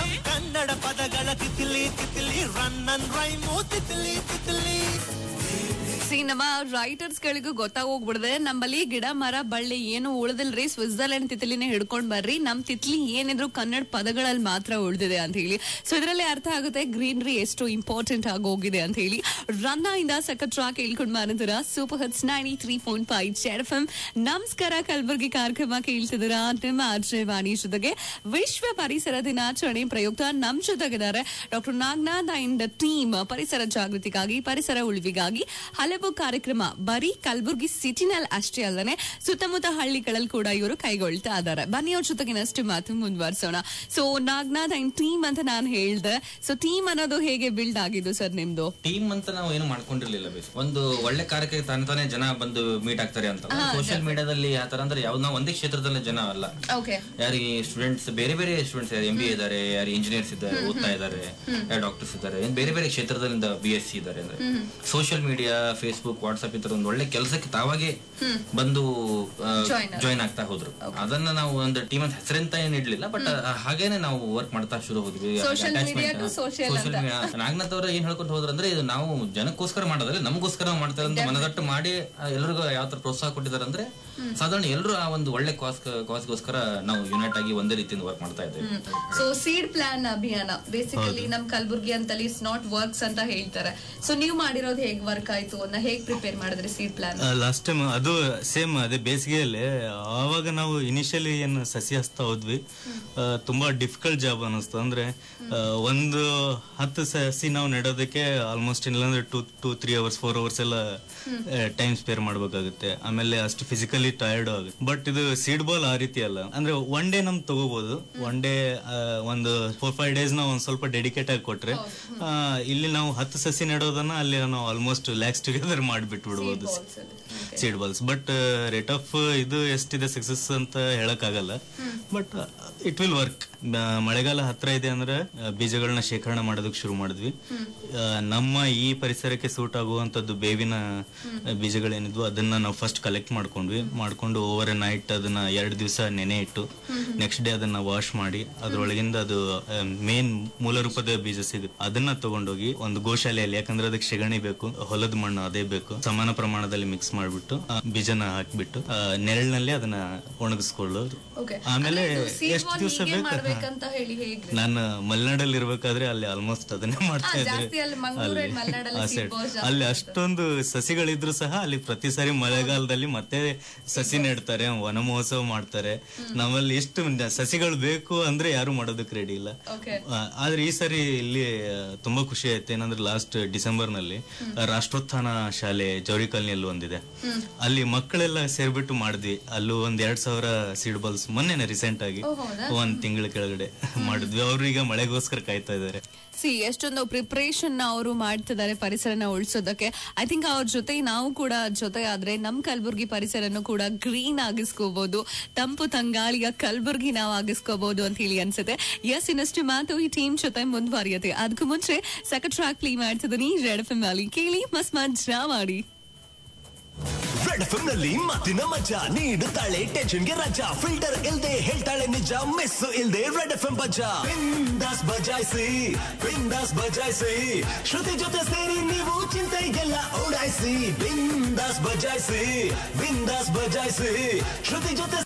ಕನ್ನಡ ಪದಗಳ ತಿತಿಲಿ ತಿತಿಲಿ ರನ್ ಅನ್ ರೈಮು ತಿತಿಲಿ ತಿತಿಲಿ ಸಿ ನಮ್ಮ ರೈಟರ್ಸ್ ಗಳಿಗೂ ಗೊತ್ತಾಗೋಗ್ಬಿಡ್ದೆ ನಮ್ಮಲ್ಲಿ ಗಿಡ ಮರ ಬಳ್ಳಿ ಏನು ಉಳಿದಿಲ್ರಿ ಸ್ವಿಟ್ಜರ್ಲೆಂಡ್ ತಿತ್ಲಿನೇ ಹಿಡ್ಕೊಂಡ್ ಬರ್ರಿ ನಮ್ ತಿತ್ಲಿ ಏನಿದ್ರು ಕನ್ನಡ ಪದಗಳಲ್ಲಿ ಮಾತ್ರ ಉಳಿದಿದೆ ಅಂತ ಹೇಳಿ ಸೊ ಇದರಲ್ಲಿ ಅರ್ಥ ಆಗುತ್ತೆ ಗ್ರೀನರಿ ಎಷ್ಟು ಇಂಪಾರ್ಟೆಂಟ್ ಆಗೋಗಿದೆ ಅಂತ ಹೇಳಿ ರನ್ನ ಇಂದ ಸಖತ್ ಟ್ರಾಕ್ ಹೇಳ್ಕೊಂಡ್ ಮಾರಿದ್ರ super hits ninety three point five ಚೇರ್ ಎಫ್ ನಮಸ್ಕಾರ ಕಲಬುರಗಿ ಕಾರ್ಯಕ್ರಮ ಕೇಳ್ತಿದ್ದೀರಾ ನಿಮ್ಮ ಆರ್ಜೆ ವಾಣಿ ಜೊತೆಗೆ ವಿಶ್ವ ಪರಿಸರ ದಿನಾಚರಣೆ ಪ್ರಯುಕ್ತ ನಮ್ ಜೊತೆಗಿದ್ದಾರೆ ಡಾಕ್ಟರ್ ನಾಗನಾಥ್ ಅಂಡ್ ಟೀಮ್ ಪರಿಸರ ಜಾಗೃತಿಗಾಗಿ ಪರಿಸರ ಉಳಿವಿಗಾಗಿ ಹಲವು ಕಾರ್ಯಕ್ರಮ ಬರೀ ಕಲಬುರಗಿ ಸಿಟಿನಲ್ಲಿ ಅಷ್ಟೇ ಅಲ್ಲದೆ ಸುತ್ತಮುತ್ತ ಹಳ್ಳಿಗಳಲ್ಲಿ ಕೂಡ ಇವರು ಕೈಗೊಳ್ತಾ ಇದ್ದಾರೆ ಬನ್ನಿ ಅವ್ರ ಜೊತೆಗಿನಷ್ಟು ಮಾತು ಮುಂದುವರಿಸೋಣ ಸೊ ನಾಗನಾಥ್ ಅಂಡ್ ಟೀಮ್ ಅಂತ ನಾನು ಹೇಳ್ದೆ ಸೊ ಟೀಮ್ ಅನ್ನೋದು ಹೇಗೆ ಬಿಲ್ಡ್ ಆಗಿದ್ದು ಸರ್ ನಿಮ್ದು ಟೀಮ್ ಅಂತ ನಾವು ಏನು ಮಾಡ್ಕೊಂಡಿರ್ಲಿಲ್ಲ ಬೇಸ್ ಒಂದು ಒಳ್ಳೆ ಕಾರ್ಯಕ್ಕೆ ತಾನೇ ತಾನೇ ಜನ ಬಂದು ಮೀಟ್ ಆಗ್ತಾರೆ ಅಂತ ಸೋಷಿಯಲ್ ಮೀಡಿಯಾದಲ್ಲಿ ಆ ತರ ಅಂದ್ರೆ ಯಾವ್ದು ನಾವು ಒಂದೇ ಕ್ಷೇತ್ರದಲ್ಲಿ ಜನ ಅಲ್ಲ ಓಕೆ ಯಾರಿಗೆ ಸ್ಟೂಡೆಂಟ್ಸ್ ಬೇರೆ ಬೇರೆ ಸ್ಟೂಡೆಂಟ್ಸ್ ಎಂ ಬಿ ಇದ್ದಾರೆ ಯಾರು ಇಂಜಿನಿಯರ್ಸ್ ಇದ್ದಾರೆ ಓದ್ತಾ ಇದ್ದಾರೆ ಯಾರು ಡಾಕ್ಟರ್ಸ್ ಇದ್ದಾರೆ ಇನ್ನು ಬೇರೆ ಬೇರೆ ಕ್ಷೇತ್ರದಿಂದ ಬಿ ಎಸ್ ಸಿ ಇದ್ದಾರೆ ಅಂದ್ರೆ ಸೋಷಿಯಲ್ ಮೀಡಿಯಾ ಫೇಸ್ಬುಕ್ ವಾಟ್ಸ್ಆಪ್ ಈ ತರ ಒಂದು ಒಳ್ಳೆ ಕೆಲಸಕ್ಕೆ ತಾವಾಗೆ ಬಂದು Join ಆದ್ರು. ಜಾಯ್ನ್ ಆಗ್ತಾ ಹೋದ್ರು ಅದನ್ನ ನಾವು ಒಂದು ಟೀಮ್ ಅಂತ ಹೆಸರೆಂತ ಏನ್ ಇಡ್ಲಿಲ್ಲ ಬಟ್ ಹಾಗೇನೆ ನಾವು ವರ್ಕ್ ಮಾಡ್ತಾ ಶುರು ಹೋದ್ವಿ Social media to social ಅಂತ. ನಾಗನಾಥ್ ಅವರು ಏನ್ ಹೇಳ್ಕೊಂಡು ಹೋದ್ರು ಅಂದ್ರೆ ಇದು ನಾವು ಜನಕ್ಕೋಸ್ಕರ ಮಾಡೋದಲ್ಲ ನಮಗೋಸ್ಕರ ಮಾಡ್ತಾರೆ ಅಂತ ಮನದಟ್ಟು ಮಾಡಿ ಆ, ಎಲ್ರಿಗೂ ಯಾವ ತರ ಪ್ರೋತ್ಸಾಹ ಕೊಟ್ಟಿದ್ದಾರೆ ಅಂದ್ರೆ ಸಾಧಾರಣ ಎಲ್ಲರೂ ಆ ಒಂದು ಒಳ್ಳೆ ಕಾಸ್ ಕಾಸ್ಗೋಸ್ಕರ ನಾವು ಯುನೈಟ್ ಆಗಿ ಒಂದೇ ರೀತಿಯಿಂದ ವರ್ಕ್ ಮಾಡ್ತಾ ಇದ್ದೇವೆ ಸೊ ಸೀಡ್ ಪ್ಲಾನ್ ಅಭಿಯಾನ ಬೇಸಿಕಲಿ ನಮ್ ಕಲಬುರ್ಗಿ ಅಂತಲ್ಲಿ ಇಟ್ಸ್ ನಾಟ್ ವರ್ಕ್ಸ್ ಅಂತ ಹೇಳ್ತಾರೆ ಸೊ ನೀವು ಮಾಡಿರೋದು ಹೇಗ್ ವರ್ಕ್ ಆಯ್ತು ಅನ್ನ ಹೇಗ್ ಪ್ರಿಪೇರ್ ಮಾಡಿದ್ರಿ ಸೀಡ್ ಪ್ಲಾನ್ ಲಾಸ್ಟ್ ಟೈಮ್ ಅದು ಸೇಮ್ ಅದೇ ಬೇಸಿಗೆಯಲ್ಲಿ ಆವಾಗ ನಾವು ಇನಿಷಿಯಲಿ ಏನು ಸಸಿ ಹಚ್ತಾ ಹೋದ್ವಿ ಆ, ತುಂಬಾ ಡಿಫಿಕಲ್ಟ್ ಜಾಬ್ ಅನಿಸ್ತು ಅಂದ್ರೆ ಆ, ಒಂದು ಹತ್ತು ಸಸಿ ನಾವು ನೆಡೋದಕ್ಕೆ ಆಲ್ಮೋಸ್ಟ್ ಇಲ್ಲಾಂದ್ರೆ two two three hours four hours ಎಲ್ಲ ಟೈಮ್ ಸ್ಪೇರ್ ಮಾಡ್ಬೇಕಾಗುತ್ತೆ ಆಮೇಲೆ ಅಷ್ಟು ಫಿಸಿಕಲಿ ಟಯರ್ಡ್ ಆಗುತ್ತೆ ಬಟ್ ಇದು ಸೀಡ್ ಬಾಲ್ ಆ ರೀತಿ ಅಲ್ಲ ಅಂದ್ರೆ ಒನ್ ಡೇ ನಮ್ ತಗೋಬಹುದು ಒನ್ ಡೇ ಒಂದು ಫೋರ್ ಫೈವ್ ಡೇಸ್ ನಾವು ಒಂದ್ ಸ್ವಲ್ಪ ಡೆಡಿಕೇಟ್ ಆಗಿ ಕೊಟ್ರೆ ಆ, ಇಲ್ಲಿ ನಾವು ಹತ್ತು ಸಸಿ ನೆಡೋದನ್ನ ಅಲ್ಲಿ ನಾವು ಆಲ್ಮೋಸ್ಟ್ ಲ್ಯಾಕ್ಸ್ ಟುಗೆದರ್ ಮಾಡಿಬಿಟ್ಬಿಡ್ಬೋದು seed balls but rate of ಇದು ಎಷ್ಟಿದೆ ಸಕ್ಸಸ್ ಅಂತ ಹೇಳಕ್ ಆಗಲ್ಲ ಬಟ್ ಇಟ್ ವಿಲ್ ವರ್ಕ್ ಮಳೆಗಾಲ ಹತ್ರ ಇದೆ ಅಂದ್ರೆ ಆ, ಬೀಜಗಳನ್ನ ಶೇಖರಣೆ ಮಾಡೋದಕ್ಕೆ ಶುರು ಮಾಡಿದ್ವಿ ಆ, ನಮ್ಮ ಈ ಪರಿಸರಕ್ಕೆ ಸೂಟ್ ಆಗುವಂತದ್ದು ಬೇವಿನ ಆ, ಬೀಜಗಳೇನಿದ್ವು ಅದನ್ನ ನಾವು ಫಸ್ಟ್ ಕಲೆಕ್ಟ್ ಮಾಡ್ಕೊಂಡ್ವಿ ಮಾಡ್ಕೊಂಡು ಓವರ್ ನೈಟ್ ಅದನ್ನ ಎರಡು ದಿವಸ ನೆನೆ ಇಟ್ಟು ನೆಕ್ಸ್ಟ್ ಡೇ ಅದನ್ನ ವಾಶ್ ಮಾಡಿ ಅದ್ರೊಳಗಿಂದ ಅದು ಮೇನ್ ಮೂಲ ರೂಪದ ಬೀಜ ಸಿಗುತ್ತೆ ಅದನ್ನ ತಗೊಂಡೋಗಿ ಒಂದು ಗೋಶಾಲೆಯಲ್ಲಿ ಯಾಕಂದ್ರೆ ಅದಕ್ಕೆ ಸೆಗಣಿ ಬೇಕು ಹೊಲದ ಮಣ್ಣು ಅದೇ ಬೇಕು ಸಮಾನ ಪ್ರಮಾಣದಲ್ಲಿ ಮಿಕ್ಸ್ ಮಾಡ್ಬಿಟ್ಟು ಆ ಬೀಜನ ಹಾಕ್ಬಿಟ್ಟು ಆ, ನೆರಳಿನಲ್ಲಿ ಅದನ್ನ ಒಣಗಿಸ್ಕೊಳ್ಳೋದು ಓಕೆ ಆಮೇಲೆ ಎಷ್ಟು ದಿವಸ ಬೇಕು ಮಾಡ್ಬೇಕಂತ ಹೇಳಿ ಹೇಗ್ರಿ ನಾನು ಮಲೆನಾಡಲ್ಲಿ ಇರ್ಬೇಕಾದ್ರೆ ಅಲ್ಲಿ ಆಲ್ಮೋಸ್ಟ್ ಅದನ್ನೇ ಮಾಡ್ತಾ ಹಾ, ಇದ್ದೆ ಜಾಸ್ತಿ ಅಲ್ಲಿ ಮಂಗ್ಳೂರ್ and ಮಲೆನಾಡಲ್ಲಿ ಆ seed side. balls ಜಾಸ್ತಿ ಅಲ್ಲಿ ಅಷ್ಟೊಂದು ಸಸಿಗಳಿದ್ರು ಸಹ ಅಲ್ಲಿ ಪ್ರತಿ ಸಾರಿ ಮಳೆಗಾಲದಲ್ಲಿ ಮತ್ತೆ ಸಸಿ ನೆಡ್ತಾರೆ ವನ ಮಹೋತ್ಸವ ಮಾಡ್ತಾರೆ ನಮ್ಮಲ್ಲಿ ಎಷ್ಟು ನ- ಸಸಿಗಳು ಬೇಕು ಅಂದ್ರೆ ಯಾರು ಮಾಡೋದಕ್ಕೆ ರೆಡಿ ಇಲ್ಲ ಓಕೆ ಆ, ಆದ್ರೆ ಈ ಸರಿ ಇಲ್ಲಿ ಆ, ತುಂಬಾ ಖುಷಿ ಆಯ್ತು ಏನಂದ್ರೆ ಲಾಸ್ಟ್ ಡಿಸೆಂಬರ್ ನಲ್ಲಿ ಆ, ರಾಷ್ಟ್ರೋತ್ಥಾನ ಶಾಲೆ ಜೌರಿ ಕಾಲನಿಯಲ್ಲಿ ಒಂದಿದೆ ಅಲ್ಲಿ ಮಕ್ಕಳೆಲ್ಲ ಸೇರ್ಬಿಟ್ಟು ಮಾಡಿದ್ವಿ ಅಲ್ಲೂ ಒಂದ್ ಎರಡ್ ಸಾವಿರ ಸೀಡ್ ಬಾಲ್ಸ್ ಮೊನ್ನೆ ರೀಸೆಂಟ್ ಆಗಿ ಓ, ಹೌದಾ? ಒಂದ್ ತಿಂಗಳ ಕೆಳಗಡೆ ಮಾಡಿದ್ವಿ ಅವ್ರು ಈಗ ಮಳೆಗೋಸ್ಕರ ಕಾಯ್ತಾ ಇದಾರೆ ಸಿ ಎಷ್ಟೊಂದು ಪ್ರಿಪರೇಷನ್ ಅವರು ಮಾಡ್ತಿದ್ದಾರೆ ಪರಿಸರನ ಉಳಿಸೋದಕ್ಕೆ ಐ ಥಿಂಕ್ ಅವ್ರ ಜೊತೆ ನಾವು ಕೂಡ ಜೊತೆ ಆದ್ರೆ ನಮ್ ಕಲಬುರ್ಗಿ ಪರಿಸರನು ಕೂಡ ಗ್ರೀನ್ ಆಗಿಸ್ಕೋಬಹುದು ತಂಪು ತಂಗಾಳಿಯ ಕಲಬುರ್ಗಿ ನಾವು ಆಗಿಸ್ಕೋಬಹುದು ಅಂತ ಹೇಳಿ ಅನ್ಸುತ್ತೆ ಎಸ್ ಇನ್ನಷ್ಟು ಮಾತು ಈ ಟೀಮ್ ಜೊತೆ ಮುಂದುವರಿಯುತ್ತೆ ಅದಕ್ಕೂ ಮುಂಚೆ ಸಕ ಟ್ರಾಕ್ ಪ್ಲೇ ಮಾಡ್ತಿದ್ದೀನಿ ರೆಡ್ ಎಫ್ ಅಲ್ಲಿ ಕೇಳಿ ಮಸ್ತ್ ಮಜಾ ಮಾಡಿ ರೆಡ್ ಎಫ್ ನಲ್ಲಿ ಮಾತಿನ ಮಜಾ ನೀಡುತ್ತಾಳೆ ಟೆನ್ಷನ್ಗೆ ರಜಾ ಫಿಲ್ಟರ್ ಇಲ್ದೆ ಹೇಳ್ತಾಳೆ ನಿಜ ಮಿಸ್ ಇಲ್ದೆ ರೆಡ್ ಎಫ್ ಎಂ ಬಜಾ ಬಿಂದಾಸ್ ಬಜಾಯಿಸಿ ಬಿಂದಾಸ್ ಬಜಾಯಿಸಿ ಶ್ರುತಿ ಜೊತೆ ಸೇರಿ ನೀವು ಚಿಂತೆಗೆಲ್ಲ ಓಡಾಯಿಸಿ ಬಿಂದಾಸ್ ಬಜಾಯಿಸಿ ಬಿಂದಾಸ್ ಬಜಾಯಿಸಿ ಶ್ರುತಿ ಜೊತೆ